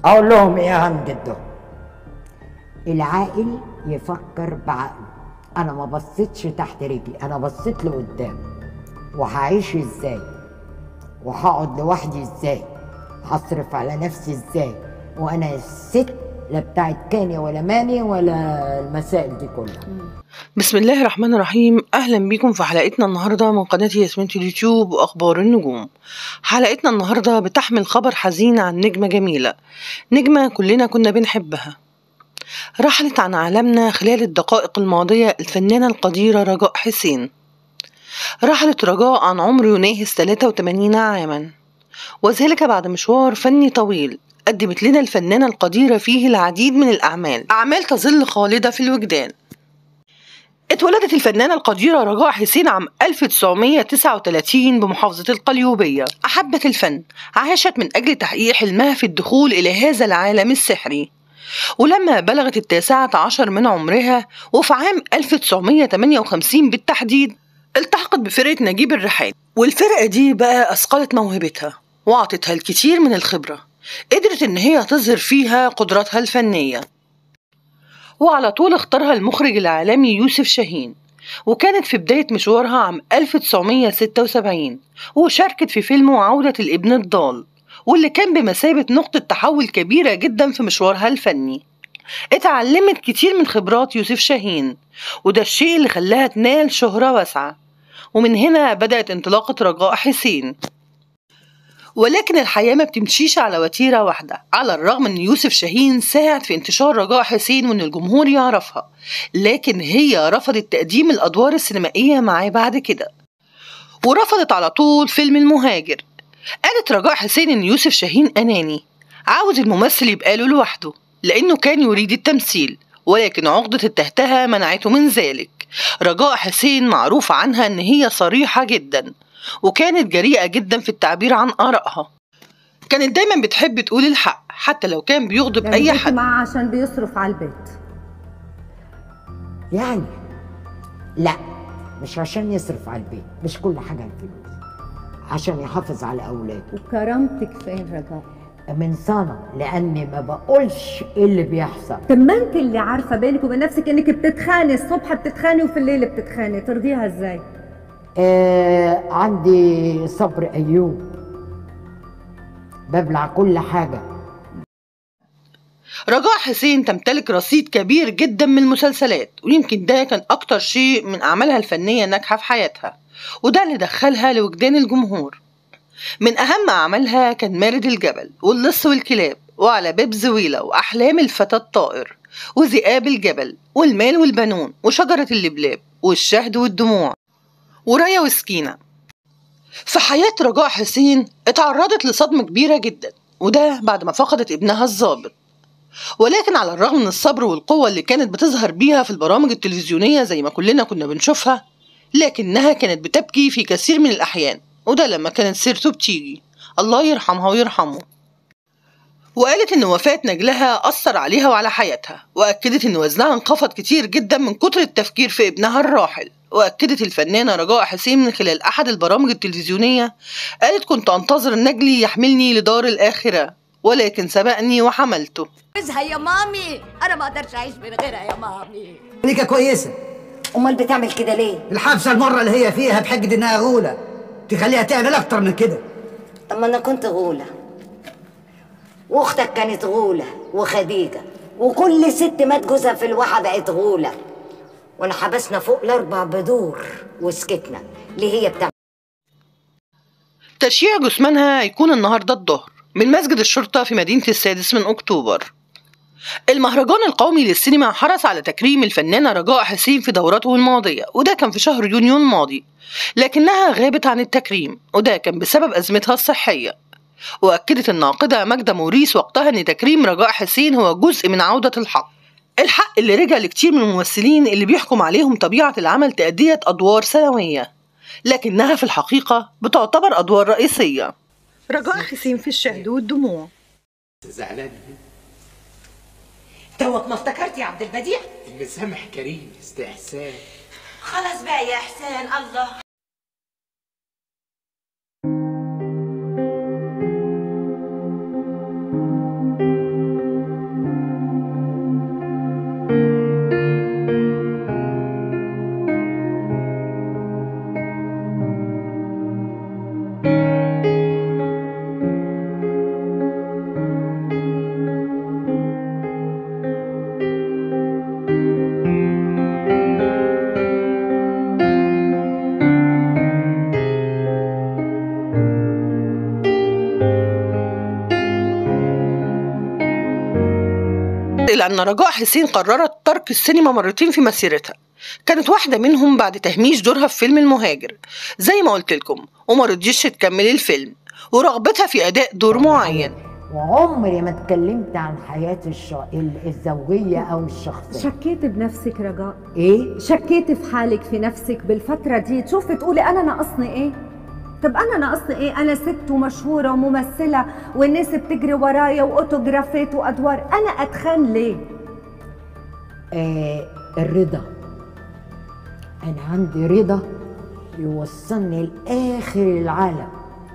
اقول لهم ايه عن جدهم العاقل يفكر بعقله انا ما بصيتش تحت رجلي انا بصيت لقدام وهعيش ازاي وهقعد لوحدي ازاي هصرف على نفسي ازاي وانا الست لا بتاعت كاني ولا ماني ولا المسائل دي كلها بسم الله الرحمن الرحيم اهلا بيكم في حلقتنا النهارده من قناه ياسمين اليوتيوب واخبار النجوم حلقتنا النهارده بتحمل خبر حزين عن نجمه جميله نجمه كلنا كنا بنحبها رحلت عن عالمنا خلال الدقائق الماضيه الفنانه القديره رجاء حسين رحلت رجاء عن عمر يناهز 83 عاما وذلك بعد مشوار فني طويل قدمت لنا الفنانة القديرة فيه العديد من الأعمال أعمال تظل خالدة في الوجدان اتولدت الفنانة القديرة رجاء حسين عام 1939 بمحافظة القليوبية أحبت الفن عاشت من أجل تحقيق حلمها في الدخول إلى هذا العالم السحري ولما بلغت التاسعة عشر من عمرها وفي عام 1958 بالتحديد التحقت بفرقة نجيب الريحاني والفرقة دي بقى أثقلت موهبتها وأعطتها الكثير من الخبرة قدرت إن هي تظهر فيها قدراتها الفنية وعلى طول اختارها المخرج العالمي يوسف شاهين وكانت في بداية مشوارها عام 1976 وشاركت في فيلم عودة الابن الضال واللي كان بمثابة نقطة تحول كبيرة جدا في مشوارها الفني اتعلمت كتير من خبرات يوسف شاهين وده الشيء اللي خلاها تنال شهرة واسعة ومن هنا بدأت انطلاقة رجاء حسين ولكن الحياة ما بتمشيش على وتيرة واحدة على الرغم ان يوسف شاهين ساعد في انتشار رجاء حسين وان الجمهور يعرفها لكن هي رفضت تقديم الأدوار السينمائية معاه بعد كده ورفضت على طول فيلم المهاجر قالت رجاء حسين ان يوسف شاهين أناني عاوز الممثل يبقى له لوحده لأنه كان يريد التمثيل ولكن عقدة التهتها منعته من ذلك رجاء حسين معروف عنها ان هي صريحة جدا وكانت جريئة جدا في التعبير عن آرائها كانت دايما بتحب تقول الحق حتى لو كان بيغضب أي يعني حد معاه عشان بيصرف على البيت يعني لا مش عشان يصرف على البيت مش كل حاجة الفلوس عشان يحافظ على أولاده وكرامتك فين رجاء من صنع لأني ما بقولش إيه اللي بيحصل طب ما انت اللي عارفه بينك وبين نفسك انك بتتخاني الصبح بتتخاني وفي الليل بتتخاني ترضيها ازاي آه عندي صبر أيوب ببلع كل حاجة رجاء حسين تمتلك رصيد كبير جدا من المسلسلات ويمكن ده كان أكتر شيء من أعمالها الفنية الناجحة في حياتها وده اللي دخلها لوجدان الجمهور من أهم أعمالها كان مارد الجبل واللص والكلاب وعلى باب زويلة وأحلام الفتى الطائر وذئاب الجبل والمال والبنون وشجرة اللبلاب والشهد والدموع ورايا وسكينة في حياة رجاء حسين اتعرضت لصدمة كبيرة جدا وده بعد ما فقدت ابنها الضابط ولكن على الرغم من الصبر والقوة اللي كانت بتظهر بيها في البرامج التلفزيونية زي ما كلنا كنا بنشوفها لكنها كانت بتبكي في كثير من الأحيان وده لما كانت سيرته بتيجي الله يرحمها ويرحمه وقالت إن وفاة نجلها أثر عليها وعلى حياتها وأكدت إن وزنها انخفض كتير جدا من كتر التفكير في ابنها الراحل وأكدت الفنانة رجاء حسين من خلال أحد البرامج التلفزيونية قالت كنت أنتظر نجلي يحملني لدار الآخرة ولكن سبقني وحملته عايزها يا مامي انا ما اقدرش اعيش من غيرها يا مامي ليكا كويسة امال بتعمل كده ليه الحبسة المرة اللي هي فيها بحجة إنها غولة تخليها تعمل أكتر من كده طب ما انا كنت غوله واختك كانت غوله وخديجه وكل ست مات جوزها في الواحه بقت غوله وانا حبسنا فوق الاربع بدور وسكتنا ليه هي بتعمل تشييع جثمانها هيكون النهاردة الظهر من مسجد الشرطة في مدينة السادس من أكتوبر المهرجان القومي للسينما حرص على تكريم الفنانة رجاء حسين في دورته الماضية وده كان في شهر يونيو الماضي لكنها غابت عن التكريم وده كان بسبب أزمتها الصحية وأكدت الناقدة ماجدة موريس وقتها أن تكريم رجاء حسين هو جزء من عودة الحق الحق اللي رجع لكتير من الممثلين اللي بيحكم عليهم طبيعة العمل تأدية أدوار ثانوية لكنها في الحقيقة بتعتبر أدوار رئيسية رجاء حسين في الشهد والدموع زعلان توك ما افتكرت يا عبد البديع المسامح كريم استحسان خلاص بقى يا احسان الله إلى أن رجاء حسين قررت ترك السينما مرتين في مسيرتها كانت واحدة منهم بعد تهميش دورها في فيلم المهاجر زي ما قلت لكم وما رضيتش تكمل الفيلم ورغبتها في أداء دور معين وعمري ما اتكلمت عن حياتي الش... ال- الزوجيه او الشخصيه شكيت بنفسك رجاء ايه شكيت في حالك في نفسك بالفترة دي تشوفي تقولي أنا ناقصني إيه؟ طب أنا ناقصني إيه؟ أنا ست ومشهورة وممثلة والناس بتجري ورايا وأوتوغرافات وأدوار، أنا أتخان ليه؟ آه الرضا انا عندي رضا يوصلني لاخر العالم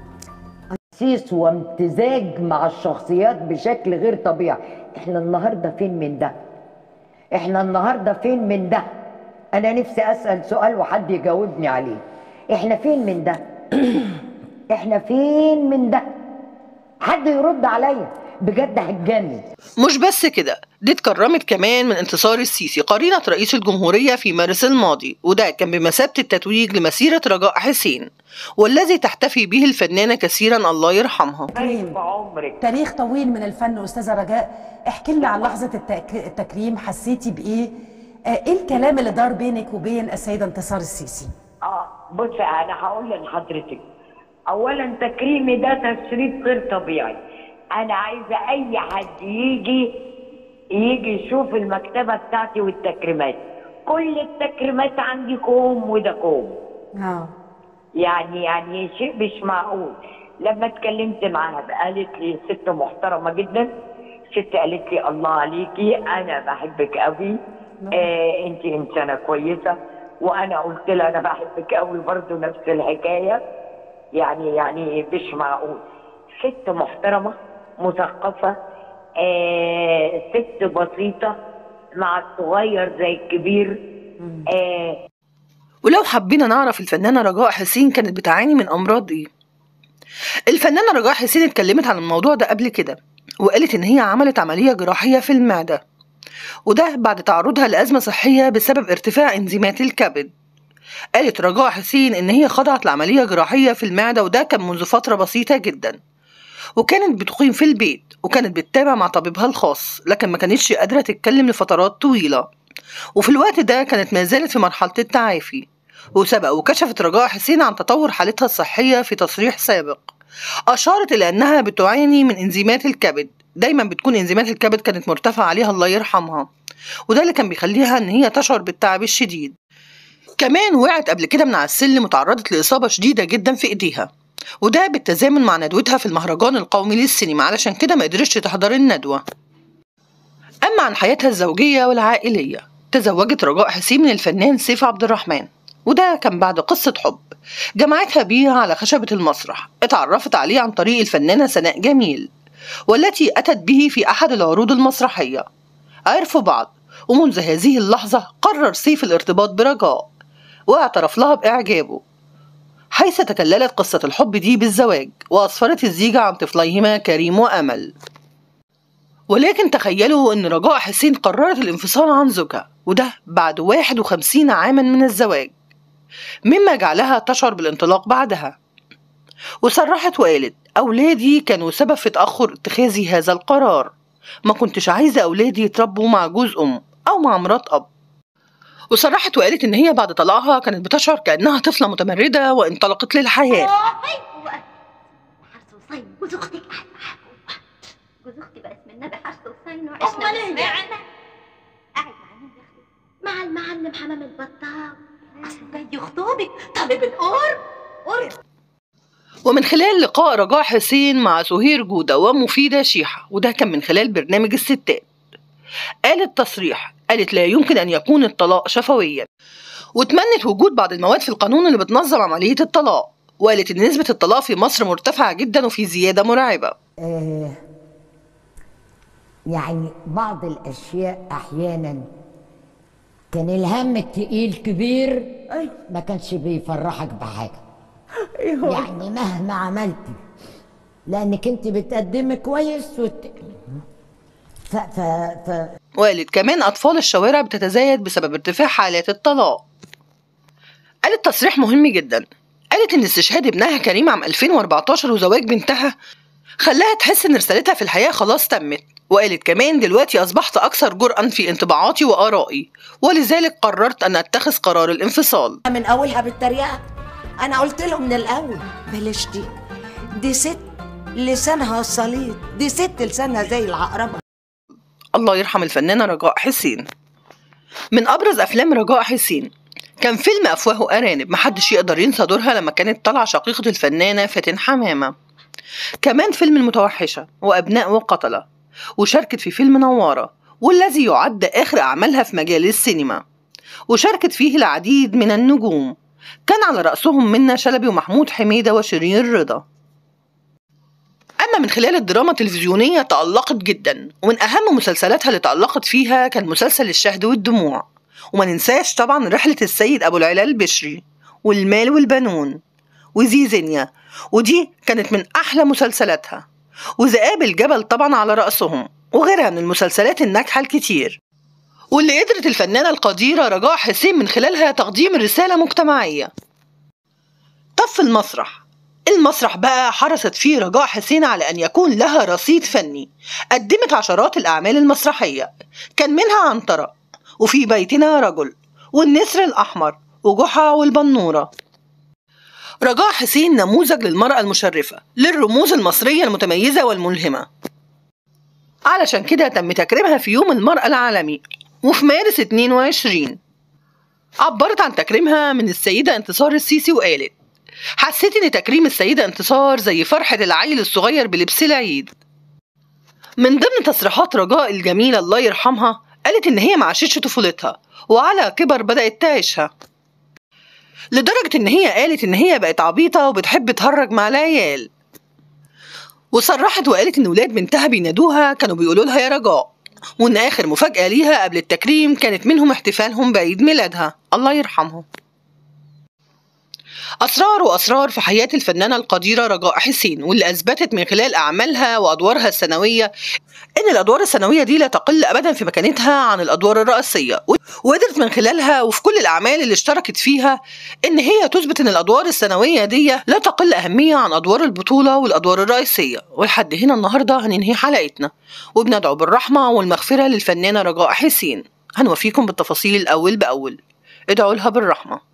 تأسيس وامتزاج مع الشخصيات بشكل غير طبيعي احنا النهارده فين من ده احنا النهارده فين من ده انا نفسي اسال سؤال وحد يجاوبني عليه احنا فين من ده احنا فين من ده حد يرد عليا بجد هتجنن مش بس كده دي اتكرمت كمان من انتصار السيسي قرينة رئيس الجمهورية في مارس الماضي وده كان بمثابة التتويج لمسيرة رجاء حسين والذي تحتفي به الفنانة كثيرا الله يرحمها تكريم تاريخ طويل من الفن استاذه رجاء احكي لنا عن لحظه التك... التكريم حسيتي بايه آه، ايه الكلام اللي دار بينك وبين السيده انتصار السيسي اه بص انا هقول لحضرتك اولا تكريمي ده تشريف غير طبيعي انا عايزه اي حد يجي يجي يشوف المكتبه بتاعتي والتكريمات كل التكريمات عندي كوم وده كوم اه يعني يعني شيء مش معقول لما اتكلمت معاها قالت لي ست محترمه جدا ست قالت لي الله عليكي انا بحبك قوي آه انت انسانه كويسه وانا قلت لها انا بحبك قوي برضه نفس الحكايه يعني يعني مش معقول ست محترمه مثقفه آه ست بسيطه مع الصغير زي الكبير آه ولو حبينا نعرف الفنانة رجاء حسين كانت بتعاني من أمراض إيه الفنانة رجاء حسين اتكلمت عن الموضوع ده قبل كده وقالت إن هي عملت عملية جراحية في المعدة وده بعد تعرضها لأزمة صحية بسبب ارتفاع إنزيمات الكبد قالت رجاء حسين إن هي خضعت لعملية جراحية في المعدة وده كان منذ فترة بسيطة جدا وكانت بتقيم في البيت وكانت بتتابع مع طبيبها الخاص لكن ما كانتش قادرة تتكلم لفترات طويلة وفي الوقت ده كانت ما زالت في مرحلة التعافي وسبق وكشفت رجاء حسين عن تطور حالتها الصحية في تصريح سابق أشارت إلى أنها بتعاني من إنزيمات الكبد دايما بتكون إنزيمات الكبد كانت مرتفعة عليها الله يرحمها وده اللي كان بيخليها إن هي تشعر بالتعب الشديد كمان وقعت قبل كده من على السلم وتعرضت لإصابة شديدة جدا في إيديها وده بالتزامن مع ندوتها في المهرجان القومي للسينما علشان كده ما قدرتش تحضر الندوة أما عن حياتها الزوجية والعائلية تزوجت رجاء حسين من الفنان سيف عبد الرحمن وده كان بعد قصة حب جمعتها بيه على خشبة المسرح اتعرفت عليه عن طريق الفنانة سناء جميل والتي أتت به في أحد العروض المسرحية عرفوا بعض ومنذ هذه اللحظة قرر سيف الارتباط برجاء واعترف لها بإعجابه حيث تكللت قصة الحب دي بالزواج وأسفرت الزيجة عن طفليهما كريم وأمل ولكن تخيلوا أن رجاء حسين قررت الانفصال عن زوجها وده بعد 51 عاما من الزواج مما جعلها تشعر بالانطلاق بعدها وصرحت وقالت أولادي كانوا سبب في تأخر اتخاذي هذا القرار ما كنتش عايزة أولادي يتربوا مع جوز أم أو مع مرات أب وصرحت وقالت إن هي بعد طلاقها كانت بتشعر كأنها طفلة متمردة وانطلقت للحياة حرص وصين جوز اختك قاعد معاها جوز اختي بقى اسم النبي حرص وصين وعشنا وسمعنا قاعد مع مين يا اختي؟ مع المعلم حمام البطال اصله جاي يخطبك طالب القرب قرب ومن خلال لقاء رجاء حسين مع سهير جودة ومفيدة شيحة وده كان من خلال برنامج الستات قالت تصريح قالت لا يمكن أن يكون الطلاق شفويا وتمنت وجود بعض المواد في القانون اللي بتنظم عملية الطلاق وقالت إن نسبة الطلاق في مصر مرتفعة جدا وفي زيادة مرعبة آه يعني بعض الاشياء احيانا كان الهم التقيل كبير ما كانش بيفرحك بحاجه يعني مهما عملتي لانك انت بتقدمي كويس وت... ف... ف... ف... وقالت كمان أطفال الشوارع بتتزايد بسبب ارتفاع حالات الطلاق قالت تصريح مهم جدا قالت إن استشهاد ابنها كريم عام 2014 وزواج بنتها خلاها تحس إن رسالتها في الحياة خلاص تمت وقالت كمان دلوقتي أصبحت أكثر جرأة في انطباعاتي وآرائي ولذلك قررت أن أتخذ قرار الانفصال من اولها بالتريقه انا قلت له من الاول بلاش دي دي ست لسانها صليط دي ست لسانها زي العقربه الله يرحم الفنانة رجاء حسين من أبرز أفلام رجاء حسين كان فيلم أفواه أرانب محدش يقدر ينسى دورها لما كانت طالعة شقيقة الفنانة فاتن حمامة كمان فيلم المتوحشة وأبناء وقتلة وشاركت في فيلم نوارة والذي يعد آخر أعمالها في مجال السينما وشاركت فيه العديد من النجوم كان على رأسهم منة شلبي ومحمود حميدة وشيرين رضا أما من خلال الدراما التلفزيونية تألقت جدا ومن أهم مسلسلاتها اللي تألقت فيها كان مسلسل الشهد والدموع وما ننساش طبعا رحلة السيد أبو العلا البشري والمال والبنون وزيزينيا ودي كانت من أحلى مسلسلاتها وذئاب الجبل طبعا على رأسهم وغيرها من المسلسلات الناجحة الكتير واللي قدرت الفنانة القديرة رجاء حسين من خلالها تقديم رسالة مجتمعية طب في المسرح المسرح بقى حرصت فيه رجاء حسين على أن يكون لها رصيد فني قدمت عشرات الأعمال المسرحية كان منها عنترة وفي بيتنا رجل والنسر الأحمر وجحا والبنورة رجاء حسين نموذج للمرأة المشرفة للرموز المصرية المتميزة والملهمة علشان كده تم تكريمها في يوم المرأة العالمي وفي مارس 22 عبرت عن تكريمها من السيدة انتصار السيسي وقالت حسيت ان تكريم السيدة انتصار زي فرحة العيل الصغير بلبس العيد من ضمن تصريحات رجاء الجميلة الله يرحمها قالت ان هي ما عاشتش طفولتها وعلى كبر بدأت تعيشها لدرجة ان هي قالت ان هي بقت عبيطة وبتحب تهرج مع العيال وصرحت وقالت ان ولاد بنتها بينادوها كانوا بيقولوا لها يا رجاء وان اخر مفاجأة ليها قبل التكريم كانت منهم احتفالهم بعيد ميلادها الله يرحمهم أسرار وأسرار في حياة الفنانة القديرة رجاء حسين واللي أثبتت من خلال أعمالها وأدوارها الثانوية إن الأدوار الثانوية دي لا تقل أبدا في مكانتها عن الأدوار الرئيسية وقدرت من خلالها وفي كل الأعمال اللي اشتركت فيها إن هي تثبت إن الأدوار الثانوية دي لا تقل أهمية عن أدوار البطولة والأدوار الرئيسية ولحد هنا النهاردة هننهي حلقتنا وبندعو بالرحمة والمغفرة للفنانة رجاء حسين هنوفيكم بالتفاصيل أول بأول ادعوا لها بالرحمة